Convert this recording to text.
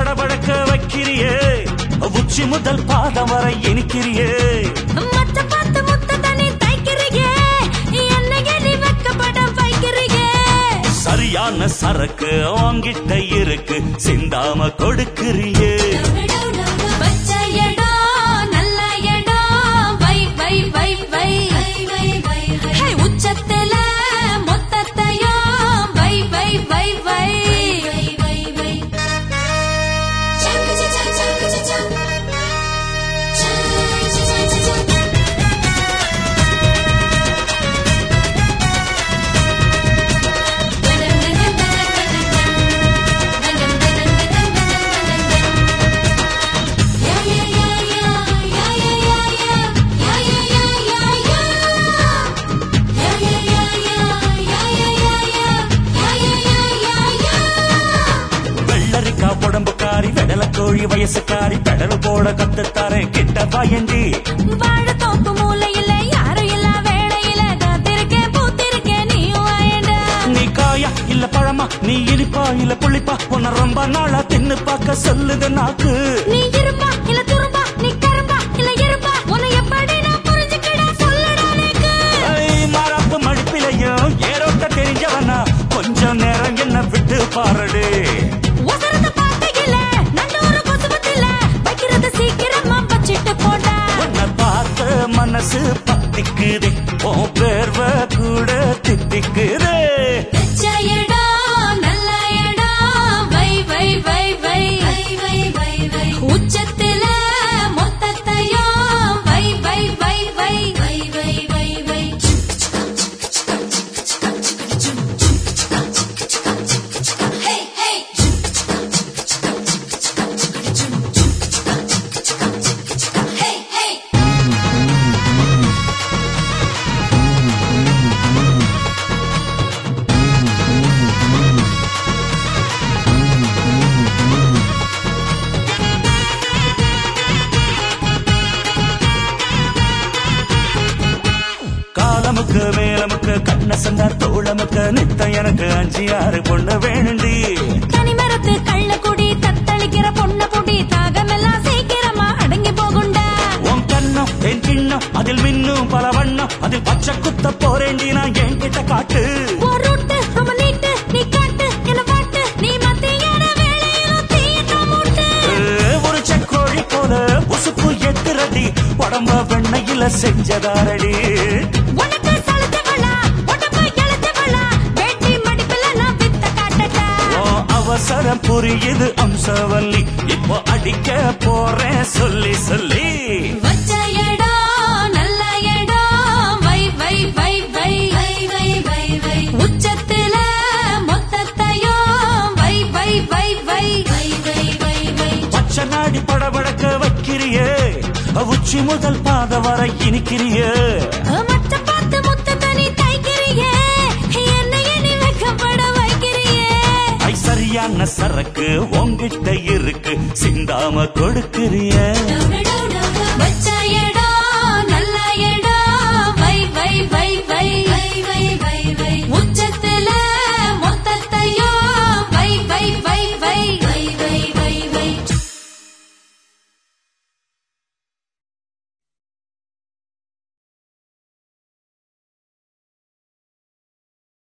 படபடக்க வைக்கிறியே உச்சி முதல் பாதம் வரை இனிக்கிறியே மத்த பார்த்து முத்த தனி தைக்கிறீங்க என்னைய நீ வெக்கப்பட வைக்கிறீங்க சரியான சரக்கு வாங்கிட்ட இருக்கு சிந்தாம கொடுக்கிறியே வச்ச இடம் நல்ல இடம் வை வை வை வை ஹே, உச்சத்துல மொத்தத்தையும் வை வை வை வை வெள்ளரிக்கா உடம்புக்காரி வெடல கோழி வயசுக்காரி பெடல் போட கத்துத்தாரேன் கிட்ட வாயண்டி வாழைத்தோப்பு மூலையில யாரும் இல்ல வேளையில காத்திருக்கேன் பூத்திருக்கேன் நீயும் வாயண்டா நீ காயா இல்ல பழமா நீ இனிப்பா இல்ல புளிப்பா உன்னை ரொம்ப நாளா தின்னு பார்க்க சொல்லுது நாக்கு நீ இருப்பா இல்ல துரும்பா நீ கரும்பா இல்ல இருப்பா உன்னை எப்படி நான் புரிஞ்சுக்கிட சொல்லடா எனக்கு ஐ, மாறாப்பு மடிப்பிலையும் ஏரோட்ட தெரிஞ்சவனா கொஞ்சம் நேரம் என்ன விட்டு பாருடு உசரத்தை பார்க்கையில நண்டூர கொசுவத்தில வைக்கிறது சீக்கிரமா வச்சிட்டு போடா உன்னை பார்த்த மனசு பத்திக்குதே உன் பேர்வ கூட தித்திக்குதே வெச்ச இடம் நல்ல இடம் வை வை வை வை உச்சத்தில மொத்தத்தையும் வை வை வை வை வை வை வை வை Hey, hey. Hey, hey. காலமுக்கு மேலமுக்கு கண்ண சந்தா தோளமுக்கு நித்த எனக்கு அஞ்சு ஆறு பொண்ணு வேணுண்டி கனிமரத்து கள்ளக்குடி தத்தளிக்கிற பொண்ண பொடி தாகமெல்லாம் சீக்கிரமா அடங்கி போகுண்டா உன் கண்ணம் என் கிண்ணம் அதில் மின்னும் பல வண்ணம் அதில் பச்சை குத்த போறேண்டி நான் என்கிட்ட காட்டு ஒரு ரூட்டு ரொம்ப நீட்டு நீ காட்டு என்ன பாட்டு நீ மத்தியான வேலையிலும் தீயத்தா மூட்டு ஏ, ஒரு செக்கோழி போல உசுப்பு எத்துறடி உடம்ப வெண்ணையில செஞ்சதாரடி உனக்கு சலுத்தவளா உடம்பு எழுத்தவளா வேட்டி மடிப்பில நான் வித்த காட்டட்டா உன் அவசரம் புரியுது அம்சவல்லி இப்போ அடிக்க போறேன் சொல்லி சொல்லி வச்ச இடம் நல்ல இடம் வை வை வை வை உச்சத்தில மொத்தத்தையும் வை வை வை வை வை வை வை வை பச்சை நாடி படபடக்க வைக்கிறியே உச்சி முதல் பாத வரை இனிக்கிறியே மச்ச பார்த்து முத்த தனி தைக்கிறியே என்னைய நீ வெக்கப்பட வைக்கிறியே ஐ சரியான சரக்கு உங்கிட்ட இருக்கு சிந்தாம கொடுக்கிறியே டவு டவு